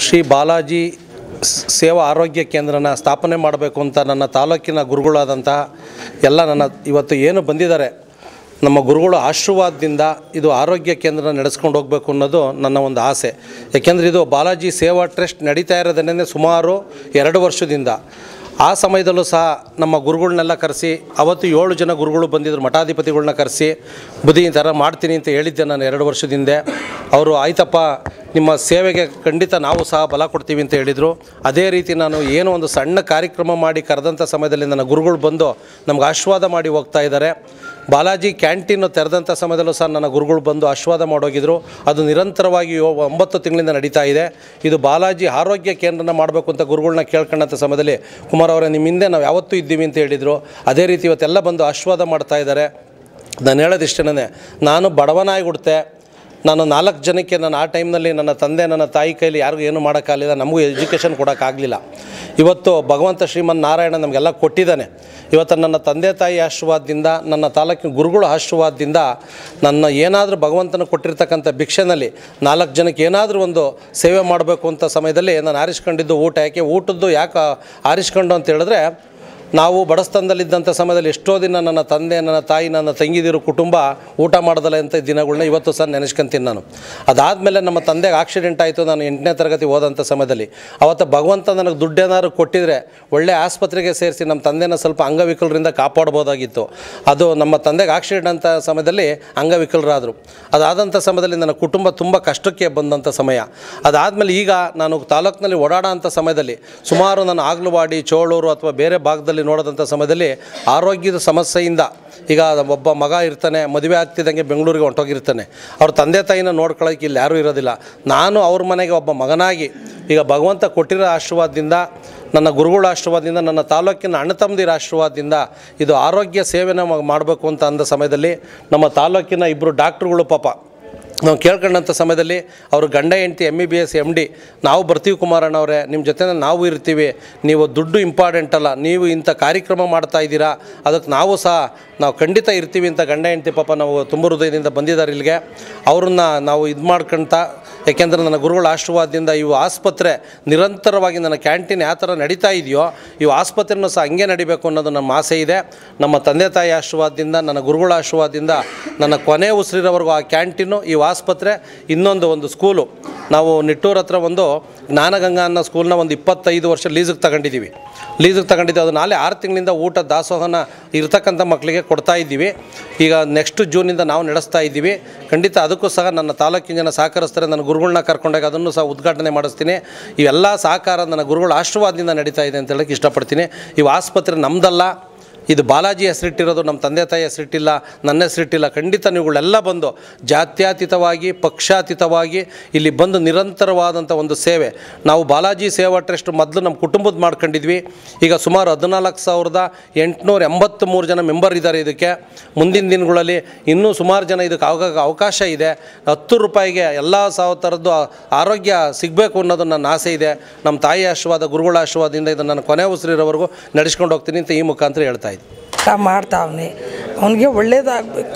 ಶ್ರೀ ಬಾಲಾಜಿ ಸ್- ಸೇವಾ ಆರೋಗ್ಯ ಕೇಂದ್ರನ ಸ್ಥಾಪನೆ ಮಾಡಬೇಕು ಅಂತ ನನ್ನ ತಾಲೂಕಿನ ಗುರುಗಳಾದಂಥ ಎಲ್ಲ ನನ್ನ ಇವತ್ತು ಏನು ಬಂದಿದ್ದಾರೆ ನಮ್ಮ ಗುರುಗಳ ಆಶೀರ್ವಾದದಿಂದ ಇದು ಆರೋಗ್ಯ ಕೇಂದ್ರ ನಡೆಸ್ಕೊಂಡು ಹೋಗಬೇಕು ಅನ್ನೋದು ನನ್ನ ಒಂದು ಆಸೆ ಯಾಕೆಂದರೆ ಇದು ಬಾಲಾಜಿ ಸೇವಾ ಟ್ರಸ್ಟ್ ನಡೀತಾ ಇರೋದನ್ನೇ ಸುಮಾರು ಎರಡು ವರ್ಷದಿಂದ ಆ ಸಮಯದಲ್ಲೂ ಸಹ ನಮ್ಮ ಗುರುಗಳನ್ನೆಲ್ಲ ಕರೆಸಿ ಅವತ್ತು ಏಳು ಜನ ಗುರುಗಳು ಬಂದಿದ್ದರು ಮಠಾಧಿಪತಿಗಳನ್ನ ಕರೆಸಿ ಬುದ್ಧಿ ಈ ಥರ ಮಾಡ್ತೀನಿ ಅಂತ ಹೇಳಿದ್ದೆ ನಾನು ಎರಡು ವರ್ಷದಿಂದ ಅವರು ಆಯ್ತಪ್ಪ ನಿಮ್ಮ ಸೇವೆಗೆ ಖಂಡಿತ ನಾವು ಸಹ ಬಲ ಕೊಡ್ತೀವಿ ಅಂತ ಹೇಳಿದರು ಅದೇ ರೀತಿ ನಾನು ಏನೋ ಒಂದು ಸಣ್ಣ ಕಾರ್ಯಕ್ರಮ ಮಾಡಿ ಕರೆದಂಥ ಸಮಯದಲ್ಲಿ ನನ್ನ ಗುರುಗಳು ಬಂದು ನಮ್ಗೆ ಆಶೀರ್ವಾದ ಮಾಡಿ ಹೋಗ್ತಾ ಇದ್ದಾರೆ ಬಾಲಾಜಿ ಕ್ಯಾಂಟೀನು ತೆರೆದಂಥ ಸಮಯದಲ್ಲೂ ಸಹ ನನ್ನ ಗುರುಗಳು ಬಂದು ಆಶೀರ್ವಾದ ಮಾಡೋಗಿದ್ರು ಅದು ನಿರಂತರವಾಗಿ ಯೋ- ಒಂಬತ್ತು ತಿಂಗಳಿಂದ ನಡೀತಾ ಇದೆ ಇದು ಬಾಲಾಜಿ ಆರೋಗ್ಯ ಕೇಂದ್ರನ ಮಾಡಬೇಕು ಅಂತ ಗುರುಗಳನ್ನ ಕೇಳ್ಕೊಂಡಂಥ ಸಮಯದಲ್ಲಿ ಕುಮಾರ್ ಅವರೇ ನಿಮ್ಮ ಹಿಂದೆ ನಾವು ಯಾವತ್ತೂ ಇದ್ದೀವಿ ಅಂತ ಹೇಳಿದರು ಅದೇ ರೀತಿ ಇವತ್ತೆಲ್ಲ ಬಂದು ಆಶೀರ್ವಾದ ಮಾಡ್ತಾ ಇದ್ದಾರೆ ನಾನು ಹೇಳೋದಿಷ್ಟೇ ನಾನು ಬಡವನಾಗಿ ಹುಡ್ತೆ ನಾನು ನಾಲ್ಕು ಜನಕ್ಕೆ ನಾನು ಆ ಟೈಮ್ನಲ್ಲಿ ನನ್ನ ತಂದೆ ನನ್ನ ತಾಯಿ ಕೈಲಿ ಯಾರಿಗೂ ಏನು ಮಾಡೋಕ್ಕಾಗಲಿಲ್ಲ ನಮಗೂ ಎಜುಕೇಷನ್ ಕೊಡೋಕ್ಕಾಗಲಿಲ್ಲ ಇವತ್ತು ಭಗವಂತ ಶ್ರೀಮನ್ ನಾರಾಯಣ ನಮಗೆಲ್ಲ ಕೊಟ್ಟಿದ್ದಾನೆ ಇವತ್ತು ನನ್ನ ತಂದೆ ತಾಯಿ ಆಶೀರ್ವಾದದಿಂದ ನನ್ನ ತಾಲೂಕಿನ ಗುರುಗಳ ಆಶೀರ್ವಾದದಿಂದ ನನ್ನ ಏನಾದರೂ ಭಗವಂತನ ಕೊಟ್ಟಿರ್ತಕ್ಕಂಥ ಭಿಕ್ಷೆನಲ್ಲಿ ನಾಲ್ಕು ಜನಕ್ಕೆ ಏನಾದರೂ ಒಂದು ಸೇವೆ ಮಾಡಬೇಕು ಅಂತ ಸಮಯದಲ್ಲಿ ನಾನು ಆರಿಸ್ಕೊಂಡಿದ್ದು ಊಟ ಯಾಕೆ ಊಟದ್ದು ಯಾಕೆ ಆರಿಸ್ಕೊಂಡು ಅಂತ ಹೇಳಿದ್ರೆ ನಾವು ಬಡಸ್ತನದಲ್ಲಿದ್ದಂಥ ಸಮಯದಲ್ಲಿ ಎಷ್ಟೋ ದಿನ ನನ್ನ ತಂದೆ ನನ್ನ ತಾಯಿ ನನ್ನ ತಂಗಿದಿರು ಕುಟುಂಬ ಊಟ ಮಾಡೋದಲ್ಲ ಅಂತ ದಿನಗಳನ್ನ ಇವತ್ತು ಸಹ ನೆನೆಸ್ಕೊಂತೀನಿ ನಾನು ಅದಾದಮೇಲೆ ನಮ್ಮ ತಂದೆಗೆ ಆಕ್ಸಿಡೆಂಟ್ ಆಯಿತು ನಾನು ಎಂಟನೇ ತರಗತಿ ಹೋದಂಥ ಸಮಯದಲ್ಲಿ ಅವತ್ತು ಭಗವಂತ ನನಗೆ ದುಡ್ಡೇನಾದ್ರು ಕೊಟ್ಟಿದ್ರೆ ಒಳ್ಳೆ ಆಸ್ಪತ್ರೆಗೆ ಸೇರಿಸಿ ನಮ್ಮ ತಂದೆನ ಸ್ವಲ್ಪ ಅಂಗವಿಕಲರಿಂದ ಕಾಪಾಡ್ಬೋದಾಗಿತ್ತು ಅದು ನಮ್ಮ ತಂದೆಗೆ ಆಕ್ಸಿಡೆಂಟ್ ಅಂತ ಸಮಯದಲ್ಲಿ ಅಂಗವಿಕಲರಾದರು ಅದಾದಂಥ ಸಮಯದಲ್ಲಿ ನನ್ನ ಕುಟುಂಬ ತುಂಬ ಕಷ್ಟಕ್ಕೆ ಬಂದಂಥ ಸಮಯ ಅದಾದಮೇಲೆ ಈಗ ನಾನು ತಾಲೂಕಿನಲ್ಲಿ ಓಡಾಡೋ ಅಂಥ ಸಮಯದಲ್ಲಿ ಸುಮಾರು ನಾನು ಆಗ್ಲವಾಡಿ ಚೋಳೂರು ಅಥವಾ ಬೇರೆ ಭಾಗದಲ್ಲಿ ನೋಡೋದಂಥ ಸಮಯದಲ್ಲಿ ಆರೋಗ್ಯದ ಸಮಸ್ಯೆಯಿಂದ ಈಗ ಒಬ್ಬ ಮಗ ಇರ್ತಾನೆ ಮದುವೆ ಆಗ್ತಿದ್ದಂಗೆ ಬೆಂಗಳೂರಿಗೆ ಹೊಂಟೋಗಿರ್ತಾನೆ ಅವ್ರ ತಂದೆ ತಾಯಿನ ನೋಡ್ಕೊಳ್ಳೋಕೆ ಇಲ್ಲಿ ಯಾರೂ ಇರೋದಿಲ್ಲ ನಾನು ಅವ್ರ ಮನೆಗೆ ಒಬ್ಬ ಮಗನಾಗಿ ಈಗ ಭಗವಂತ ಕೊಟ್ಟಿರೋ ಆಶೀರ್ವಾದದಿಂದ ನನ್ನ ಗುರುಗಳ ಆಶೀರ್ವಾದದಿಂದ ನನ್ನ ತಾಲೂಕಿನ ಅಣ್ಣ ತಮ್ಮದಿರ ಆಶೀರ್ವಾದದಿಂದ ಇದು ಆರೋಗ್ಯ ಸೇವೆನ ಮಾಡಬೇಕು ಅಂತ ಅಂದ ಸಮಯದಲ್ಲಿ ನಮ್ಮ ತಾಲೂಕಿನ ಇಬ್ಬರು ಡಾಕ್ಟ್ರುಗಳು ಪಾಪ ನಾವು ಕೇಳ್ಕೊಂಡಂಥ ಸಮಯದಲ್ಲಿ ಅವರು ಗಂಡ ಹೆಂಡತಿ M B B S M D ನಾವು ಬರ್ತೀವಿ ಕುಮಾರಣ್ಣವರೇ ನಿಮ್ಮ ಜೊತೆ ನಾವು ಇರ್ತೀವಿ ನೀವು ದುಡ್ಡು ಇಂಪಾರ್ಟೆಂಟ್ ಅಲ್ಲ ನೀವು ಇಂಥ ಕಾರ್ಯಕ್ರಮ ಮಾಡ್ತಾ ಇದ್ದೀರಾ ಅದಕ್ಕೆ ನಾವು ಸಹ ನಾವು ಖಂಡಿತ ಇರ್ತೀವಿ ಅಂತ ಗಂಡ ಹೆಂಡತಿ ಪಾಪ ನಾವು ತುಂಬ ಹೃದಯದಿಂದ ಬಂದಿದ್ದಾರೆ ಇಲ್ಲಿಗೆ ಅವ್ರನ್ನ ನಾವು ಇದು ಮಾಡ್ಕೊಂತ ಯಾಕೆಂದರೆ ನನ್ನ ಗುರುಗಳ ಆಶೀರ್ವಾದದಿಂದ ಇವು ಆಸ್ಪತ್ರೆ ನಿರಂತರವಾಗಿ ನನ್ನ ಕ್ಯಾಂಟೀನ್ ಯಾವ ಥರ ನಡೀತಾ ಇದೆಯೋ ಇವು ಆಸ್ಪತ್ರೆನೂ ಸಹ ಹಂಗೆ ನಡಿಬೇಕು ಅನ್ನೋದು ನಮ್ಮ ಆಸೆ ಇದೆ ನಮ್ಮ ತಂದೆ ತಾಯಿ ಆಶೀರ್ವಾದದಿಂದ ನನ್ನ ಗುರುಗಳ ಆಶೀರ್ವಾದದಿಂದ ನನ್ನ ಕೊನೆ ಉಸಿರಿರೋವರೆಗೂ ಆ ಕ್ಯಾಂಟೀನು ಈ ಆಸ್ಪತ್ರೆ ಇನ್ನೊಂದು ಒಂದು ಸ್ಕೂಲು ನಾವು ನಿಟ್ಟೂರ್ ಹತ್ರ ಒಂದು ಜ್ಞಾನಗಂಗಾ ಅನ್ನೋ ಸ್ಕೂಲ್ನ ಒಂದು ಇಪ್ಪತ್ತೈದು ವರ್ಷ ಲೀಸಿಗೆ ತಗೊಂಡಿದ್ದೀವಿ ಲೀಸಿಗೆ ತಗೊಂಡಿದ್ದೀವಿ ಅದು ನಾಳೆ ಆರು ತಿಂಗಳಿಂದ ಊಟ ದಾಸೋಹನ ಇರ್ತಕ್ಕಂಥ ಮಕ್ಕಳಿಗೆ ಕೊಡ್ತಾ ಇದ್ದೀವಿ ಈಗ ನೆಕ್ಸ್ಟ್ ಜೂನಿಂದ ನಾವು ನಡೆಸ್ತಾ ಇದ್ದೀವಿ ಖಂಡಿತ ಅದಕ್ಕೂ ಸಹ ನನ್ನ ತಾಲೂಕಿನ ಜನ ಸಹಕರಿಸ್ತಾರೆ ನನ್ನ ಗುರುಗಳನ್ನ ಕರ್ಕೊಂಡಾಗ ಅದನ್ನು ಸಹ ಉದ್ಘಾಟನೆ ಮಾಡಿಸ್ತೀನಿ ಇವೆಲ್ಲ ಸಹಕಾರ ನನ್ನ ಗುರುಗಳ ಆಶೀರ್ವಾದದಿಂದ ನಡೀತಾ ಇದೆ ಅಂತ ಹೇಳಕ್ಕೆ ಇಷ್ಟಪಡ್ತೀನಿ ಇವು ಆಸ್ಪತ್ರೆ ನಮ್ಮದಲ್ಲ ಇದು ಬಾಲಾಜಿ ಹೆಸರಿಟ್ಟಿರೋದು ನಮ್ಮ ತಂದೆ ತಾಯಿ ಹೆಸರಿಟ್ಟಿಲ್ಲ ನನ್ನ ಹೆಸರಿಟ್ಟಿಲ್ಲ ಖಂಡಿತ ನೀವುಗಳೆಲ್ಲ ಬಂದು ಜಾತ್ಯತೀತವಾಗಿ ಪಕ್ಷಾತೀತವಾಗಿ ಇಲ್ಲಿ ಬಂದು ನಿರಂತರವಾದಂಥ ಒಂದು ಸೇವೆ ನಾವು ಬಾಲಾಜಿ ಸೇವಾ ಟ್ರಸ್ಟ್ ಮೊದಲು ನಮ್ಮ ಕುಟುಂಬದ ಮಾಡ್ಕೊಂಡಿದ್ವಿ ಈಗ ಸುಮಾರು ಹದಿನಾಲ್ಕು ಸಾವಿರದ ಎಂಟುನೂರ ಎಂಬತ್ತ್ಮೂರು ಜನ ಮೆಂಬರ್ ಇದ್ದಾರೆ ಇದಕ್ಕೆ ಮುಂದಿನ ದಿನಗಳಲ್ಲಿ ಇನ್ನೂ ಸುಮಾರು ಜನ ಇದಕ್ಕೆ ಅವಾಗ ಅವಕಾಶ ಇದೆ ಹತ್ತು ರೂಪಾಯಿಗೆ ಎಲ್ಲ ಸಾವ ಥರದ್ದು ಆರೋಗ್ಯ ಸಿಗಬೇಕು ಅನ್ನೋದು ನನ್ನ ಆಸೆ ಇದೆ ನಮ್ಮ ತಾಯಿ ಆಶೀರ್ವಾದ ಗುರುಗಳ ಆಶೀರ್ವಾದದಿಂದ ಇದನ್ನು ನಾನು ಕೊನೆ ಉಸಿರಿರೋವರೆಗೂ ನಡೆಸ್ಕೊಂಡು ಹೋಗ್ತೀನಿ ಅಂತ ಈ ಮುಖಾಂತರ ಹೇಳ್ತಾ ಇದ್ದೀನಿ ಮಾಡ್ತಾವನೆ ಅವನಿಗೆ ಒಳ್ಳೇದಾಗಬೇಕು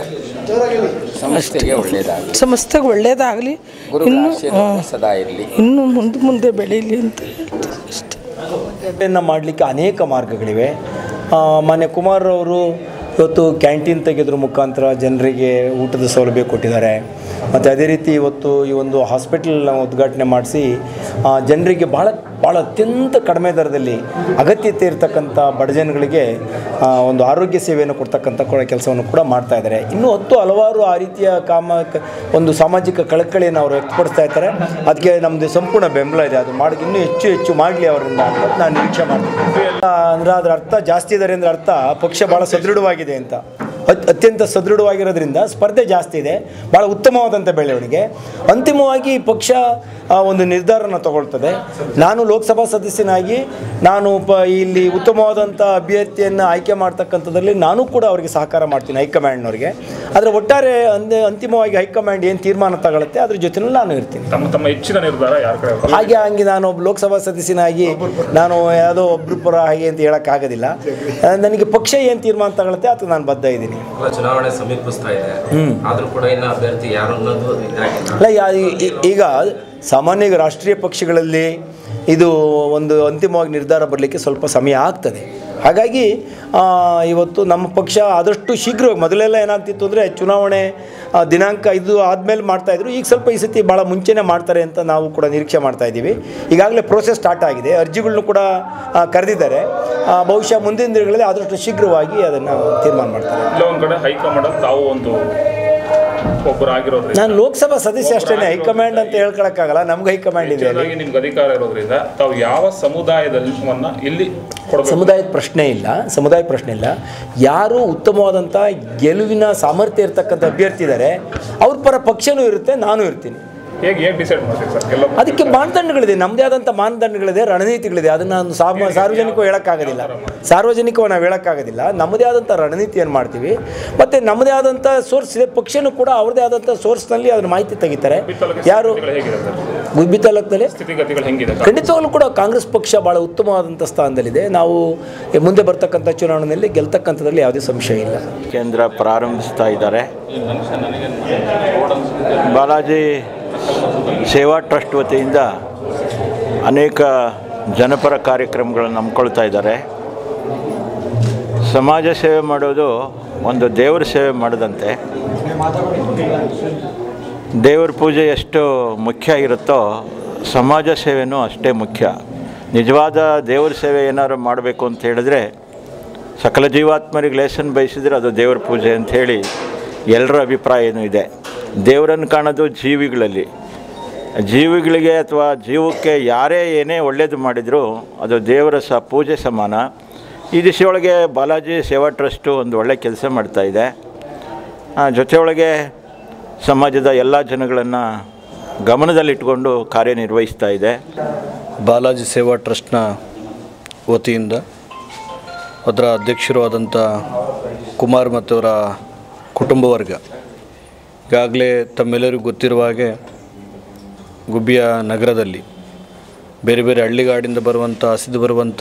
ಸಮಸ್ಯೆಗೆ ಒಳ್ಳೆಯದಾಗಲಿ ಸಮಸ್ತೆಗೆ ಒಳ್ಳೇದಾಗಲಿ ಗುರುಗಳ ಇನ್ನು ಆಶೀರ್ವಾದ ಸದಾ ಇರಲಿ ಇನ್ನು ಮುಂದೆ ಮುಂದೆ ಬೆಳೀಲಿ ಅಂತ ಹೇಳ್ತೀನಿ ಅಷ್ಟೇ ಗಡ್ಡೆಯನ್ನು ಮಾಡಲಿಕ್ಕೆ ಅನೇಕ ಮಾರ್ಗಗಳಿವೆ ಆ, ಮಾನ್ಯ ಕುಮಾರ್ ಅವರು ಇವತ್ತು ಕ್ಯಾಂಟೀನ್ ತೆಗೆದ್ರ ಮುಖಾಂತರ ಜನರಿಗೆ ಊಟದ ಸೌಲಭ್ಯ ಕೊಟ್ಟಿದ್ದಾರೆ ಮತ್ತು ಅದೇ ರೀತಿ ಇವತ್ತು ಈ ಒಂದು ಹಾಸ್ಪಿಟಲ್ನ ಉದ್ಘಾಟನೆ ಮಾಡಿಸಿ ಜನರಿಗೆ ಭಾಳ ಭಾಳ ಅತ್ಯಂತ ಕಡಿಮೆ ದರದಲ್ಲಿ ಅಗತ್ಯತೆ ಇರತಕ್ಕಂಥ ಬಡ ಜನಗಳಿಗೆ ಆ, ಒಂದು ಆರೋಗ್ಯ ಸೇವೆಯನ್ನು ಕೊಡ್ತಕ್ಕಂಥ ಕೂಡ ಕೆಲಸವನ್ನು ಕೂಡ ಮಾಡ್ತಾ ಇದ್ದಾರೆ ಇನ್ನೂ ಹತ್ತು ಹಲವಾರು ಆ ರೀತಿಯ ಕಾಮ ಕ- ಒಂದು ಸಾಮಾಜಿಕ ಕಳಕಳಿಯನ್ನು ಅವರು ವ್ಯಕ್ತಪಡಿಸ್ತಾ ಇರ್ತಾರೆ ಅದಕ್ಕೆ ನಮ್ಮದು ಸಂಪೂರ್ಣ ಬೆಂಬಲ ಇದೆ ಅದು ಮಾಡಿ ಇನ್ನೂ ಹೆಚ್ಚು ಹೆಚ್ಚು ಮಾಡಲಿ ಅವರಿಂದ ಅಂತ ನಾನು ನಿರೀಕ್ಷೆ ಮಾಡ್ತೀನಿ ಆ, ಅಂದ್ರೆ ಅದರ ಅರ್ಥ ಜಾಸ್ತಿ ಇದ್ದಾರೆ ಅಂದರೆ ಅರ್ಥ ಪಕ್ಷ ಭಾಳ ಸದೃಢವಾಗಿದೆ ಅಂತ ಅತ್- ಅತ್ಯಂತ ಸದೃಢವಾಗಿರೋದ್ರಿಂದ ಸ್ಪರ್ಧೆ ಜಾಸ್ತಿ ಇದೆ ಭಾಳ ಉತ್ತಮವಾದಂಥ ಬೆಳವಣಿಗೆ ಅಂತಿಮವಾಗಿ ಈ ಪಕ್ಷ ಆ, ಒಂದು ನಿರ್ಧಾರನ ತಗೊಳ್ತದೆ ನಾನು ಲೋಕಸಭಾ ಸದಸ್ಯನಾಗಿ ನಾನು ಪ ಇಲ್ಲಿ ಉತ್ತಮವಾದಂಥ ಅಭ್ಯರ್ಥಿಯನ್ನು ಆಯ್ಕೆ ಮಾಡ್ತಕ್ಕಂಥದ್ರಲ್ಲಿ ನಾನು ಕೂಡ ಅವರಿಗೆ ಸಹಕಾರ ಮಾಡ್ತೀನಿ ಹೈಕಮಾಂಡ್ನವ್ರಿಗೆ ಆದರೆ ಒಟ್ಟಾರೆ ಅಂದೆ ಅಂತಿಮವಾಗಿ ಹೈಕಮಾಂಡ್ ಏನು ತೀರ್ಮಾನ ತಗೊಳುತ್ತೆ ಅದ್ರ ಜೊತೆನಲ್ಲಿ ನಾನು ಇರ್ತೀನಿ ತಮ್ಮ ತಮ್ಮ ಹೆಚ್ಚಿನ ನಿರ್ಧಾರ ಯಾರ ಕಡೆ ಇರ್ತದೆ? ಹಾಗೆ ಹಂಗೆ ನಾನು ಒಬ್ಬ ಲೋಕಸಭಾ ಸದಸ್ಯನಾಗಿ ನಾನು ಯಾವುದೋ ಒಬ್ರು ಪರ ಹಾಗೆ ಅಂತ ಹೇಳೋಕ್ಕಾಗೋದಿಲ್ಲ ಆ, ನನಗೆ ಪಕ್ಷ ಏನು ತೀರ್ಮಾನ ತಗೊಳುತ್ತೆ ಅದಕ್ಕೆ ನಾನು ಬದ್ಧ ಇದ್ದೀನಿ ಎಲ್ಲ ಚುನಾವಣೆ ಸಮೀಪಿಸ್ತಾ ಇದೆ ಆದ್ರೂ ಕೂಡ ಇನ್ನ ಅಭ್ಯರ್ಥಿ ಯಾರು ಅನ್ನೋದು ಇದಾಗಿಲ್ಲ ಅಲ್ಲ ಯಾ- ಈ- ಈ- ಈಗ ಸಾಮಾನ್ಯ ರಾಷ್ಟ್ರೀಯ ಪಕ್ಷಗಳಲ್ಲಿ ಇದು ಒಂದು ಅಂತಿಮವಾಗಿ ನಿರ್ಧಾರ ಬರಲಿಕ್ಕೆ ಸ್ವಲ್ಪ ಸಮಯ ಆಗ್ತದೆ ಹಾಗಾಗಿ ಆ, ಇವತ್ತು ನಮ್ಮ ಪಕ್ಷ ಆದಷ್ಟು ಶೀಘ್ರವಾಗಿ ಮೊದಲೆಲ್ಲ ಏನಾಗ್ತಿತ್ತು ಅಂದರೆ ಚುನಾವಣೆ ಆ, ದಿನಾಂಕ ಇದು ಆದಮೇಲೆ ಮಾಡ್ತಾಯಿದ್ರು ಈಗ ಸ್ವಲ್ಪ ಈ ಸತಿ ಭಾಳ ಮುಂಚೆನೇ ಮಾಡ್ತಾರೆ ಅಂತ ನಾವು ಕೂಡ ನಿರೀಕ್ಷೆ ಮಾಡ್ತಾ ಇದ್ದೀವಿ ಈಗಾಗಲೇ ಪ್ರೋಸೆಸ್ ಸ್ಟಾರ್ಟ್ ಆಗಿದೆ ಅರ್ಜಿಗಳನ್ನು ಕೂಡ ಆ, ಕರೆದಿದ್ದಾರೆ ಆ, ಬಹುಶಃ ಮುಂದಿನ ದಿನಗಳಲ್ಲಿ ಆದಷ್ಟು ಶೀಘ್ರವಾಗಿ ಅದನ್ನು ತೀರ್ಮಾನ ಮಾಡ್ತಾರೆ ಇಲ್ಲ ಒಂದ್ ಕಡೆ ಹೈಕಮಾಂಡ್ ಅಲ್ಲಿ ತಾವು ಒಂದು ಒಬ್ಬರು ಆಗಿರೋದ್ರಿಂದ ನಾನು ಲೋಕಸಭಾ ಸದಸ್ಯ ಅಷ್ಟೇ ಹೈಕಮಾಂಡ್ ಅಂತ ಹೇಳ್ಕೊಳಕ್ಕಾಗಲ್ಲ ನಮ್ಗೆ ಹೈಕಮಾಂಡ್ ಇದೆ ಅಲ್ಲಿ. ಹೆಚ್ಚಾಗಿ ನಿಮ್ಗೆ ಅಧಿಕಾರ ಇರೋದ್ರಿಂದ ತಾವು ಯಾವ ಸಮುದಾಯದಲ್ಲಿ ಇಲ್ಲಿ ಕೊಡಬೇಕು ಸಮುದಾಯದ ಪ್ರಶ್ನೆ ಇಲ್ಲ ಸಮುದಾಯ ಪ್ರಶ್ನೆ ಇಲ್ಲ ಯಾರು ಉತ್ತಮವಾದಂಥ ಗೆಲುವಿನ ಸಾಮರ್ಥ್ಯ ಇರ್ತಕ್ಕಂಥ ಅಭ್ಯರ್ಥಿ ಇದ್ದಾರೆ ಅವ್ರ ಪರ ಪಕ್ಷನೂ ಇರುತ್ತೆ ನಾನು ಇರ್ತೀನಿ ಹೇಗೆ ಹೇಗೆ ಡಿಸೈಡ್ ಮಾಡ್ತೀವಿ ಸರ್ ಎಲ್ಲ ಅದಕ್ಕೆ ಮಾನದಂಡಗಳಿದೆ ನಮ್ಮದೇ ಆದಂಥ ಮಾನದಂಡಗಳಿದೆ ರಣನೀತಿಗಳಿದೆ ಅದನ್ನು ನಾನು ಸಾಮ ಸಾರ್ವಜನಿಕವಾಗಿ ಹೇಳೋಕ್ಕಾಗೋದಿಲ್ಲ ಸಾರ್ವಜನಿಕವಾಗಿ ನಾವು ಹೇಳೋಕ್ಕಾಗೋದಿಲ್ಲ ನಮ್ಮದೇ ಆದಂಥ ರಣನೀತಿಯನ್ನು ಮಾಡ್ತೀವಿ ಮತ್ತು ನಮ್ಮದೇ ಆದಂಥ ಸೋರ್ಸ್ ಇದೆ ಪಕ್ಷನೂ ಕೂಡ ಅವ್ರದ್ದೇ ಆದಂಥ ಸೋರ್ಸ್ನಲ್ಲಿ ಅದ್ರ ಮಾಹಿತಿ ತೆಗಿತಾರೆ ಯಾರು ಸ್ಥಿತಿಗಳು ಹೇಗಿದೆ ಸರ್ ಗುಬ್ಬಿ ತಾಲೂಕಿನಲ್ಲಿ ಸ್ಥಿತಿಗತಿಗಳು ಹೆಂಗಿದೆ ಖಂಡಿತವಾಗ್ಲೂ ಕೂಡ ಕಾಂಗ್ರೆಸ್ ಪಕ್ಷ ಭಾಳ ಉತ್ತಮವಾದಂಥ ಸ್ಥಾನದಲ್ಲಿದೆ ನಾವು ಮುಂದೆ ಬರ್ತಕ್ಕಂಥ ಚುನಾವಣೆಯಲ್ಲಿ ಗೆಲ್ತಕ್ಕಂಥದ್ರಲ್ಲಿ ಯಾವುದೇ ಸಂಶಯ ಇಲ್ಲ ಕೇಂದ್ರ ಪ್ರಾರಂಭಿಸ್ತಾ ಇದ್ದಾರೆ ಬಾಲಾಜಿ ಸೇವಾ ಟ್ರಸ್ಟ್ ವತಿಯಿಂದ ಅನೇಕ ಜನಪರ ಕಾರ್ಯಕ್ರಮಗಳನ್ನು ಹಮ್ಮಿಕೊಳ್ತಾ ಇದ್ದಾರೆ ಸಮಾಜ ಸೇವೆ ಮಾಡೋದು ಒಂದು ದೇವರ ಸೇವೆ ಮಾಡದಂತೆ ದೇವರ ಪೂಜೆ ಎಷ್ಟು ಮುಖ್ಯ ಇರುತ್ತೋ ಸಮಾಜ ಸೇವೆನೂ ಅಷ್ಟೇ ಮುಖ್ಯ ನಿಜವಾದ ದೇವರ ಸೇವೆ ಏನಾದ್ರು ಮಾಡಬೇಕು ಅಂತ ಹೇಳಿದ್ರೆ ಸಕಲ ಜೀವಾತ್ಮರಿಗೆ ಲೇಸನ್ ಬಯಸಿದ್ರೆ ಅದು ದೇವರ ಪೂಜೆ ಅಂತ ಹೇಳಿ ಎಲ್ಲರ ಅಭಿಪ್ರಾಯನೂ ಇದೆ ದೇವರನ್ನು ಕಾಣೋದು ಜೀವಿಗಳಲ್ಲಿ ಜೀವಿಗಳಿಗೆ ಅಥವಾ ಜೀವಕ್ಕೆ ಯಾರೇ ಏನೇ ಒಳ್ಳೆಯದು ಮಾಡಿದರೂ ಅದು ದೇವರ ಸ ಪೂಜೆ ಸಮಾನ ಈ ದಿಶೆಯೊಳಗೆ ಬಾಲಾಜಿ ಸೇವಾ ಟ್ರಸ್ಟು ಒಂದು ಒಳ್ಳೆ ಕೆಲಸ ಮಾಡ್ತಾಯಿದೆ ಜೊತೆಯೊಳಗೆ ಸಮಾಜದ ಎಲ್ಲ ಜನಗಳನ್ನು ಗಮನದಲ್ಲಿಟ್ಕೊಂಡು ಕಾರ್ಯನಿರ್ವಹಿಸ್ತಾ ಇದೆ ಬಾಲಾಜಿ ಸೇವಾ ಟ್ರಸ್ಟ್ನ ವತಿಯಿಂದ ಅದರ ಅಧ್ಯಕ್ಷರು ಆದಂಥ ಕುಮಾರ್ ಮತ್ತು ಅವರ ಕುಟುಂಬ ವರ್ಗ ಈಗಾಗಲೇ ತಮ್ಮೆಲ್ಲರಿಗೂ ಗೊತ್ತಿರುವ ಹಾಗೆ ಗುಬ್ಬಿಯ ನಗರದಲ್ಲಿ ಬೇರೆ ಬೇರೆ ಹಳ್ಳಿಗಾಡಿಂದ ಬರುವಂಥ ಹಸಿದು ಬರುವಂಥ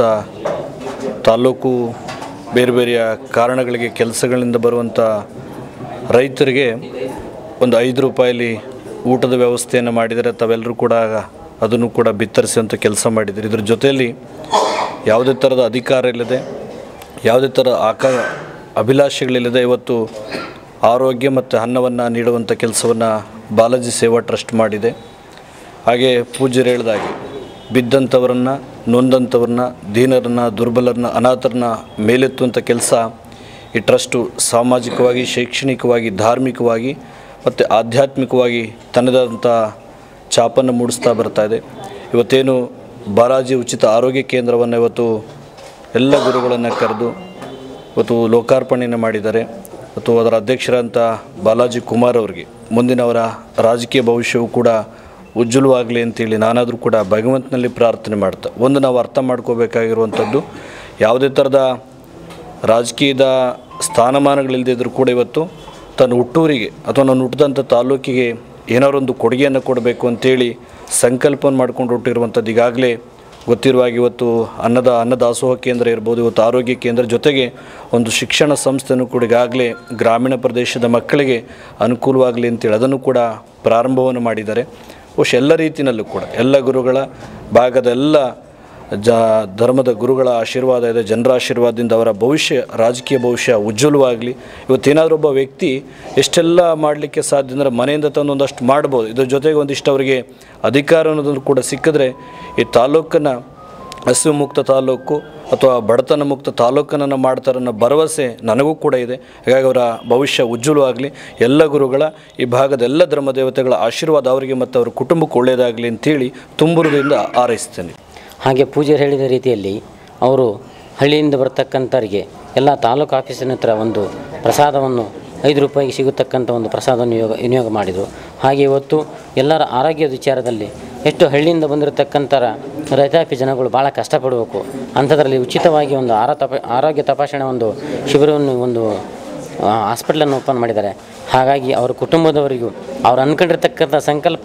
ತಾಲೂಕು ಬೇರೆ ಬೇರೆಯ ಕಾರಣಗಳಿಗೆ ಕೆಲಸಗಳಿಂದ ಬರುವಂಥ ರೈತರಿಗೆ ಒಂದು ಐದು ರೂಪಾಯಲ್ಲಿ ಊಟದ ವ್ಯವಸ್ಥೆಯನ್ನು ಮಾಡಿದರೆ ತಾವೆಲ್ಲರೂ ಕೂಡ ಅದನ್ನು ಕೂಡ ಬಿತ್ತರಿಸುವಂಥ ಕೆಲಸ ಮಾಡಿದ್ದಾರೆ ಇದ್ರ ಜೊತೆಯಲ್ಲಿ ಯಾವುದೇ ಥರದ ಅಧಿಕಾರ ಇಲ್ಲದೆ ಯಾವುದೇ ಥರ ಆಕ ಅಭಿಲಾಷೆಗಳಿಲ್ಲದೆ ಇವತ್ತು ಆರೋಗ್ಯ ಮತ್ತು ಅನ್ನವನ್ನು ನೀಡುವಂಥ ಕೆಲಸವನ್ನು ಬಾಲಾಜಿ ಸೇವಾ ಟ್ರಸ್ಟ್ ಮಾಡಿದೆ ಹಾಗೆ ಪೂಜ್ಯರು ಹೇಳಿದಾಗೆ ಬಿದ್ದಂಥವ್ರನ್ನ ನೊಂದಂಥವ್ರನ್ನ ದೀನರನ್ನ ದುರ್ಬಲರನ್ನ ಅನಾಥರನ್ನ ಮೇಲೆತ್ತುವಂಥ ಕೆಲಸ ಈ ಟ್ರಸ್ಟು ಸಾಮಾಜಿಕವಾಗಿ ಶೈಕ್ಷಣಿಕವಾಗಿ ಧಾರ್ಮಿಕವಾಗಿ ಮತ್ತು ಆಧ್ಯಾತ್ಮಿಕವಾಗಿ ತನ್ನದಾದಂಥ ಛಾಪನ್ನು ಮೂಡಿಸ್ತಾ ಬರ್ತಾ ಇದೆ ಇವತ್ತೇನು ಬಾಲಾಜಿ ಉಚಿತ ಆರೋಗ್ಯ ಕೇಂದ್ರವನ್ನು ಇವತ್ತು ಎಲ್ಲ ಗುರುಗಳನ್ನು ಕರೆದು ಇವತ್ತು ಲೋಕಾರ್ಪಣೆಯನ್ನು ಮಾಡಿದ್ದಾರೆ ಮತ್ತು ಅದರ ಅಧ್ಯಕ್ಷರಂಥ ಬಾಲಾಜಿ ಕುಮಾರ್ ಅವರಿಗೆ ಮುಂದಿನ ಅವರ ರಾಜಕೀಯ ಭವಿಷ್ಯವು ಕೂಡ ಉಜ್ವಲವಾಗಲಿ ಅಂತೇಳಿ ನಾನಾದರೂ ಕೂಡ ಭಗವಂತನಲ್ಲಿ ಪ್ರಾರ್ಥನೆ ಮಾಡ್ತಾ ಒಂದು ನಾವು ಅರ್ಥ ಮಾಡ್ಕೋಬೇಕಾಗಿರುವಂಥದ್ದು ಯಾವುದೇ ಥರದ ರಾಜಕೀಯದ ಸ್ಥಾನಮಾನಗಳಿಲ್ಲದಿದ್ದರೂ ಕೂಡ ಇವತ್ತು ತನ್ನ ಹುಟ್ಟೂರಿಗೆ ಅಥವಾ ನಾನು ಹುಟ್ಟಿದಂಥ ತಾಲೂಕಿಗೆ ಏನಾದ್ರು ಒಂದು ಕೊಡುಗೆಯನ್ನು ಕೊಡಬೇಕು ಅಂತೇಳಿ ಸಂಕಲ್ಪವನ್ನು ಮಾಡ್ಕೊಂಡು ಹುಟ್ಟಿರುವಂಥದ್ದು ಈಗಾಗಲೇ ಗೊತ್ತಿರುವ ಹಾಗೆ ಇವತ್ತು ಅನ್ನದ ಅನ್ನದಾಸೋಹ ಕೇಂದ್ರ ಇರ್ಬೋದು ಇವತ್ತು ಆರೋಗ್ಯ ಕೇಂದ್ರ ಜೊತೆಗೆ ಒಂದು ಶಿಕ್ಷಣ ಸಂಸ್ಥೆನೂ ಕೂಡ ಈಗಾಗಲೇ ಗ್ರಾಮೀಣ ಪ್ರದೇಶದ ಮಕ್ಕಳಿಗೆ ಅನುಕೂಲವಾಗಲಿ ಅಂತೇಳಿ ಅದನ್ನು ಕೂಡ ಪ್ರಾರಂಭವನ್ನು ಮಾಡಿದ್ದಾರೆ ಬಹುಶಃ ಎಲ್ಲ ರೀತಿಯಲ್ಲೂ ಕೂಡ ಎಲ್ಲ ಗುರುಗಳ ಭಾಗದ ಎಲ್ಲ ಜ ಧರ್ಮದ ಗುರುಗಳ ಆಶೀರ್ವಾದ ಇದೆ ಜನರ ಆಶೀರ್ವಾದದಿಂದ ಅವರ ಭವಿಷ್ಯ ರಾಜಕೀಯ ಭವಿಷ್ಯ ಉಜ್ವಲವಾಗಲಿ ಇವತ್ತೇನಾದರೂ ಒಬ್ಬ ವ್ಯಕ್ತಿ ಎಷ್ಟೆಲ್ಲ ಮಾಡಲಿಕ್ಕೆ ಸಾಧ್ಯ ಅಂದರೆ ಮನೆಯಿಂದ ತಂದು ಒಂದಷ್ಟು ಮಾಡ್ಬೋದು ಇದ್ರ ಜೊತೆಗೆ ಒಂದಿಷ್ಟು ಅವರಿಗೆ ಅಧಿಕಾರ ಅನ್ನೋದನ್ನು ಕೂಡ ಸಿಕ್ಕಿದ್ರೆ ಈ ತಾಲೂಕನ್ನು ಹಸಿವು ಮುಕ್ತ ತಾಲೂಕು ಅಥವಾ ಬಡತನ ಮುಕ್ತ ತಾಲೂಕನ್ನು ಮಾಡ್ತಾರೆ ಅನ್ನೋ ಭರವಸೆ ನನಗೂ ಕೂಡ ಇದೆ ಹಾಗಾಗಿ ಅವರ ಭವಿಷ್ಯ ಉಜ್ವಲವಾಗಲಿ ಎಲ್ಲ ಗುರುಗಳ ಈ ಭಾಗದ ಎಲ್ಲ ಧರ್ಮ ದೇವತೆಗಳ ಆಶೀರ್ವಾದ ಅವರಿಗೆ ಮತ್ತು ಅವರ ಕುಟುಂಬಕ್ಕೆ ಒಳ್ಳೆಯದಾಗಲಿ ಅಂತೇಳಿ ತುಂಬುರುದಿಂದ ಹಾರೈಸ್ತೇನೆ ಹಾಗೆ ಪೂಜ್ಯರು ಹೇಳಿದ ರೀತಿಯಲ್ಲಿ ಅವರು ಹಳ್ಳಿಯಿಂದ ಬರ್ತಕ್ಕಂಥವರಿಗೆ ಎಲ್ಲ ತಾಲೂಕು ಆಫೀಸಿನ ಹತ್ರ ಒಂದು ಪ್ರಸಾದವನ್ನು ಐದು ರೂಪಾಯಿಗೆ ಸಿಗತಕ್ಕಂಥ ಒಂದು ಪ್ರಸಾದ ವಿನಿಯೋಗ ವಿನಿಯೋಗ ಮಾಡಿದರು ಹಾಗೆ ಇವತ್ತು ಎಲ್ಲರ ಆರೋಗ್ಯದ ವಿಚಾರದಲ್ಲಿ ಎಷ್ಟು ಹಳ್ಳಿಯಿಂದ ಬಂದಿರತಕ್ಕಂಥರ ರೈತಾಪಿ ಜನಗಳು ಭಾಳ ಕಷ್ಟಪಡಬೇಕು ಅಂಥದ್ರಲ್ಲಿ ಉಚಿತವಾಗಿ ಒಂದು ಆರ ತಪ ಆರೋಗ್ಯ ತಪಾಸಣೆ ಒಂದು ಶಿಬಿರವನ್ನು ಒಂದು ಹಾಸ್ಪಿಟ್ಲನ್ನು ಓಪನ್ ಮಾಡಿದ್ದಾರೆ ಹಾಗಾಗಿ ಅವರ ಕುಟುಂಬದವರಿಗೂ ಅವ್ರು ಅಂದ್ಕೊಂಡಿರ್ತಕ್ಕಂಥ ಸಂಕಲ್ಪ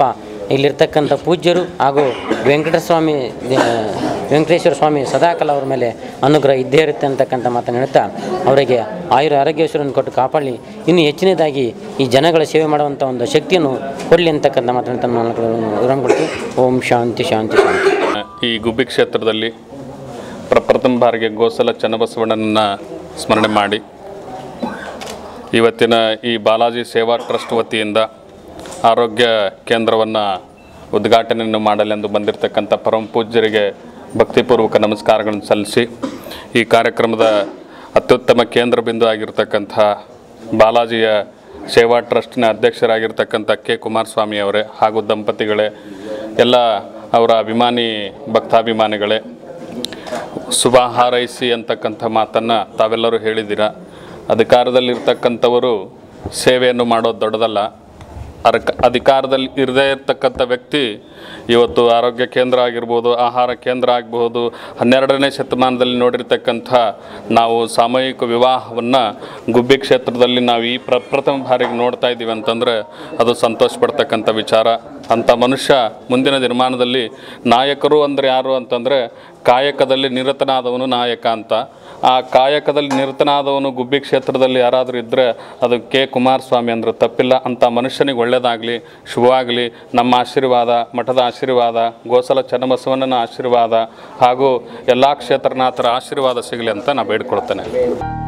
ಇಲ್ಲಿರ್ತಕ್ಕಂಥ ಪೂಜ್ಯರು ಹಾಗೂ ವೆಂಕಟಸ್ವಾಮಿ ದೇ- ವೆಂಕಟೇಶ್ವರ ಸ್ವಾಮಿ ಸದಾಕಾಲ ಅವ್ರ ಮೇಲೆ ಅನುಗ್ರಹ ಇದ್ದೇ ಇರುತ್ತೆ ಅಂತಕ್ಕಂಥ ಮಾತನ್ನು ಹೇಳ್ತಾ ಅವರಿಗೆ ಆಯುರ ಆರೋಗ್ಯೇಶ್ವರನ್ನು ಕೊಟ್ಟು ಕಾಪಾಡಲಿ ಇನ್ನು ಹೆಚ್ಚಿನದಾಗಿ ಈ ಜನಗಳ ಸೇವೆ ಮಾಡುವಂಥ ಒಂದು ಶಕ್ತಿಯನ್ನು ಕೊಡಲಿ ಅಂತಕ್ಕಂಥ ಮಾತನ್ನು ತಮ್ಮ ವಿರಾಮ ಕೊಡ್ತೀವಿ ಓಂ ಶಾಂತಿ ಶಾಂತಿ ಶಾಂತಿ ಈ ಗುಬ್ಬಿ ಕ್ಷೇತ್ರದಲ್ಲಿ ಪ್ರಪ್ರಥಮ ಬಾರಿಗೆ ಗೋಸಲ ಚನ್ನಬಸವಣ್ಣನನ್ನು ಸ್ಮರಣೆ ಮಾಡಿ ಇವತ್ತಿನ ಈ ಬಾಲಾಜಿ ಸೇವಾ ಟ್ರಸ್ಟ್ ವತಿಯಿಂದ ಆರೋಗ್ಯ ಕೇಂದ್ರವನ್ನು ಉದ್ಘಾಟನೆಯನ್ನು ಮಾಡಲೆಂದು ಬಂದಿರತಕ್ಕಂಥ ಪರಮ ಪೂಜ್ಯರಿಗೆ ಭಕ್ತಿಪೂರ್ವಕ ನಮಸ್ಕಾರಗಳನ್ನು ಸಲ್ಲಿಸಿ ಈ ಕಾರ್ಯಕ್ರಮದ ಅತ್ಯುತ್ತಮ ಕೇಂದ್ರ ಬಿಂದು ಆಗಿರ್ತಕ್ಕಂಥ ಬಾಲಾಜಿಯ ಸೇವಾ ಟ್ರಸ್ಟ್ನ ಅಧ್ಯಕ್ಷರಾಗಿರ್ತಕ್ಕಂಥ ಕೆ ಕುಮಾರಸ್ವಾಮಿ ಅವರೇ ಹಾಗೂ ದಂಪತಿಗಳೇ ಎಲ್ಲ ಅವರ ಅಭಿಮಾನಿ ಭಕ್ತಾಭಿಮಾನಿಗಳೇ ಶುಭ ಹಾರೈಸಿ ಅಂತಕ್ಕಂಥ ಮಾತನ್ನು ತಾವೆಲ್ಲರೂ ಹೇಳಿದ್ದೀರ ಅಧಿಕಾರದಲ್ಲಿರ್ತಕ್ಕಂಥವರು ಸೇವೆಯನ್ನು ಮಾಡೋದು ದೊಡ್ಡದಲ್ಲ ಅರ್ಕ ಅಧಿಕಾರದಲ್ಲಿ ಇರದೇ ಇರ್ತಕ್ಕಂಥ ವ್ಯಕ್ತಿ ಇವತ್ತು ಆರೋಗ್ಯ ಕೇಂದ್ರ ಆಗಿರ್ಬೋದು ಆಹಾರ ಕೇಂದ್ರ ಆಗಬಹುದು ಹನ್ನೆರಡನೇ ಶತಮಾನದಲ್ಲಿ ನೋಡಿರ್ತಕ್ಕಂಥ ನಾವು ಸಾಮೂಹಿಕ ವಿವಾಹವನ್ನು ಗುಬ್ಬಿ ಕ್ಷೇತ್ರದಲ್ಲಿ ನಾವು ಈ ಪ್ರ ಪ್ರಥಮ ಬಾರಿಗೆ ನೋಡ್ತಾ ಇದ್ದೀವಿ ಅಂತಂದರೆ ಅದು ಸಂತೋಷ ಪಡ್ತಕ್ಕಂಥ ವಿಚಾರ ಅಂಥ ಮನುಷ್ಯ ಮುಂದಿನ ದಿನಮಾನದಲ್ಲಿ ನಾಯಕರು ಅಂದರೆ ಯಾರು ಅಂತಂದರೆ ಕಾಯಕದಲ್ಲಿ ನಿರತನಾದವನು ನಾಯಕ ಅಂತ ಆ ಕಾಯಕದಲ್ಲಿ ನಿರತನಾದವನು ಗುಬ್ಬಿ ಕ್ಷೇತ್ರದಲ್ಲಿ ಯಾರಾದರೂ ಇದ್ದರೆ ಅದು ಕೆ ಕುಮಾರಸ್ವಾಮಿ ಅಂದ್ರೆ ತಪ್ಪಿಲ್ಲ ಅಂಥ ಮನುಷ್ಯನಿಗೆ ಒಳ್ಳೆಯದಾಗಲಿ ಶುಭವಾಗಲಿ ನಮ್ಮ ಆಶೀರ್ವಾದ ಮಠದ ಆಶೀರ್ವಾದ ಗೋಸಲ ಚನ್ನಬಸವಣ್ಣನ ಆಶೀರ್ವಾದ ಹಾಗೂ ಎಲ್ಲ ಕ್ಷೇತ್ರನಾಥರ ಆಶೀರ್ವಾದ ಸಿಗಲಿ ಅಂತ ನಾನು ಬೇಡ್ಕೊಳ್ತೇನೆ